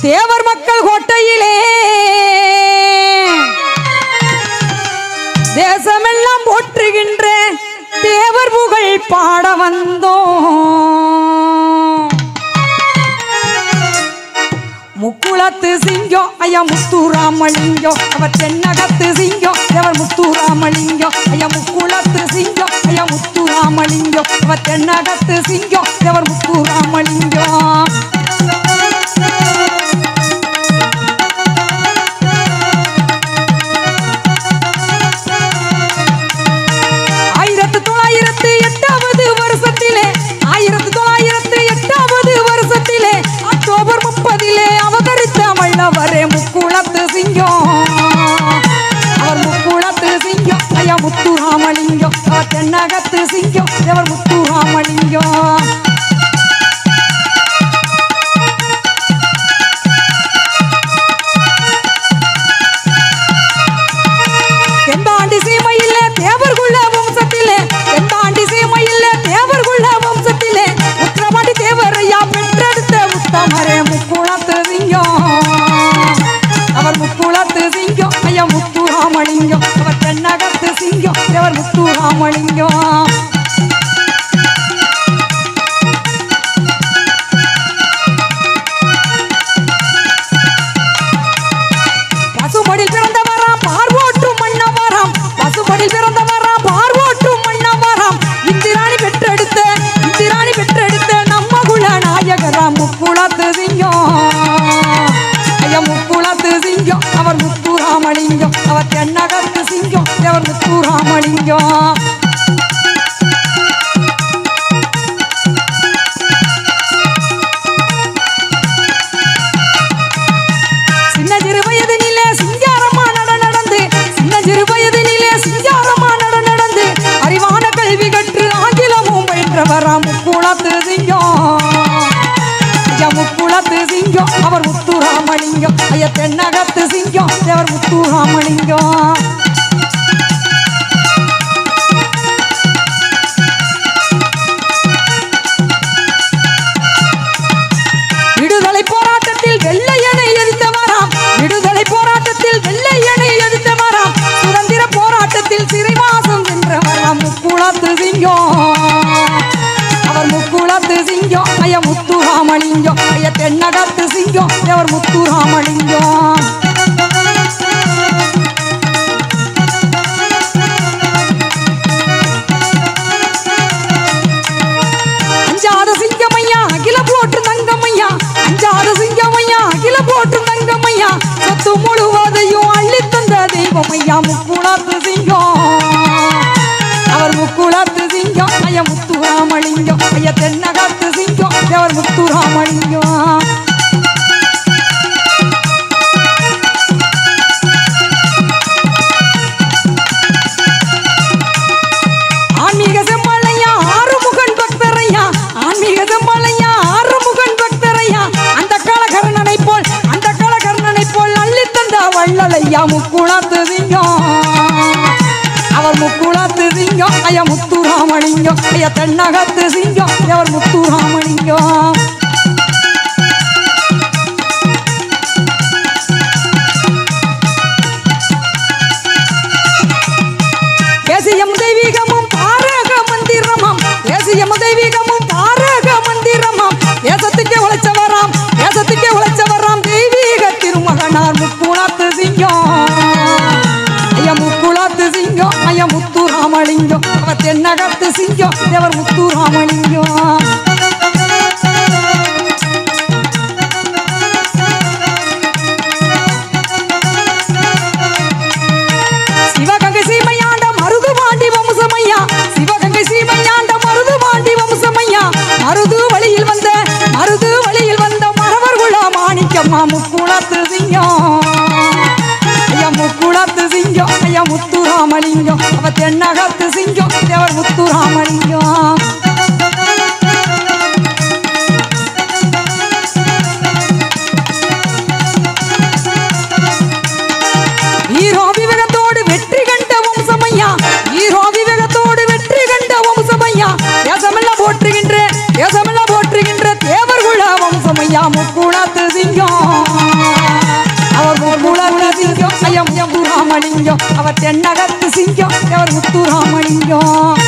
தேவர் மக்கள் கோட்டையிலே தேசமெல்லாம் போற்றுகின்ற தேவர் புகழ் பாட வந்தோம் முக்குளத்து சிங்கம் ஐயா முத்துராமலிங்கம் அவர் தென்னகத்து சிங்கம் அவர் முத்துராமலிங்கம் ஐயா முக்குளத்து சிங்கம் ஐயா முத்துராமலிங்கம் அவர் தென்னகத்து சிங்கம் அவர் முத்துராமலிங்கம் ஆயிரத்து தொள்ளாயிரத்து எட்டாவது வருஷத்திலே ஆயிரத்து தொள்ளாயிரத்து எட்டாவது வருஷத்திலே அக்டோபர் முப்பதிலே அவதரித்த வல்லவரே முக்குளத்து சிங்கம் அவர் முக்குளத்து சிங்கம் ஐயா முத்துராமலிங்கம் அவர் தென்னகத்து சிங்கம் அவர் முத்துராமலிங்கம் தென்பாண்டி சீமையில தேவர்குள்ள வம்சத்திலே தென்பாண்டி சீமையில தேவர்குள்ள வம்சத்திலே உத்திரபாண்டி தேவரையா பெற்றெடுத்த உத்தமரே முக்குளத்து சிங்கம் அவர் முக்குளத்து சிங்கம் ஐயா முத்துராமலிங்கம் அவர் தென்னகத்து சிங்கம் அவர் முத்துராமலிங்கம் பசுபடில் பிறந்தவராம் பார்வோட்டும் மன்னவராம் பசுபடில் பிறந்தவராம் பார்வோட்டும் மன்னவராம் இந்திராணி பெற்றெடுத்த இந்திராணி பெற்றெடுத்த நம்ம குல நாயகராம் முக்குளத்து சிங்கம் ஐயா முக்குளத்து சிங்கம் அவர் முத்துராமலிங்கம் அவர் தென்னகத்து சிங்கம் அவர் முத்துராமலிங்கம் சின்ன சிறு வயதினிலே சிங்காரமா நட நடந்து சின்ன சிறு வயதினிலே சிங்காரமா நட நடந்து அறிவான கல்வி கற்று ஆங்கிலமும் பயின்றவராம் முக்குளத்து சிங்கம் ஐயா முக்குளத்து சிங்கம் அவர் முத்துராமலிங்கம் ஐயா தென்னகத்து சிங்கம் அவர் முத்துராமலிங்கம் விடுதலை போராட்டத்தில் வெள்ளையனை எதிர்த்தவராம் விடுதலை போராட்டத்தில் வெள்ளையனை எதிர்த்தவராம் சுதந்திர போராட்டத்தில் சிறைவாசம் சென்றவராம் முக்குளத்து சிங்கம் அவர் முக்குளத்து சிங்கம் ஐயா முத்துராமலிங்கம் ஐயா தென்னகத்து சிங்கம் அவர் முத்துராமலிங்கம் அஞ்சாத சிங்கமையா அகில போற்று தங்கமையா அஞ்சாத சிங்கமையா அகில போற்று தங்கமையா சொத்து முழுவதையும் அள்ளி தந்த தெய்வமையா முக்குளத்து சிங்கம் அவர் முக்குளத்து சிங்கம் ஐயா முத்துராமலிங்கம் ஐயா தென்னகத்து சிங்கம் அவர் முத்துராமலிங்கம் ஆன்மீக செம்பாளையா ஆறுமுகன் பக்தரையா ஆன்மீக செம்பாளையா ஆறுமுகன் பக்தரையா அந்த கலகர்ணனை போல் அந்த கலகர்ணனை போல் அள்ளி தந்த வள்ளலையா முக்குளத்து சிங்கம் அவர் முக்குளத்து சிங்கம் ஐயா முத்துராமலிங்கம் ஐயா தென்னகத்து சிங்கம் அவர் முத்துராமலிங்கம் தேசியம் தெய்வீகமும் தாரக மந்திரமாம் தேசியம் தெய்வீகமும் தாரக மந்திரமாம் தேசத்துக்கே உழைச்சவராம் தேசத்துக்கே உழைச்சவராம் தெய்வீக திருமகனார் முக்குளத்து சிங்கம் ஐயா முக்குளத்து சிங்கம் ஐயா முத்துராமலிங்கம் அவர் தென்னகத்து சிங்கம் அவர் முத்துராமலிங்கம் சிவகங்கை சீமையாண்ட மருதுபாண்டி வம்சமையா சிவகங்கை சீமையாண்ட மருதுபாண்டி வம்சமையா மருது வழியில் வந்த மருது வழியில் வந்த மரவர்குல மாணிக்கம்மா முக்குளத்து சிங்கம் ஐயா முக்குளத்து சிங்கம் ஐயா முத்துராமலிங்கம் அவ தென்னகத்து சிங்கம் அவர் முத்துராமலிங்கம் ஈரோ விவேகத்தோடு வெற்றி கண்ட வம்சமையா ஈரோ விவேகத்தோடு வெற்றி கண்ட வம்சமையா தேசமெல்லாம் போற்றுகின்ற தேசமெல்லாம் போற்றுகின்ற தேவர்குல வம்சமையா முக்குளத்து சிங்கம் முத்துராமலிங்கம் அவர் தென்னகத்து சிங்கம் அவர் முத்துராமலிங்கம்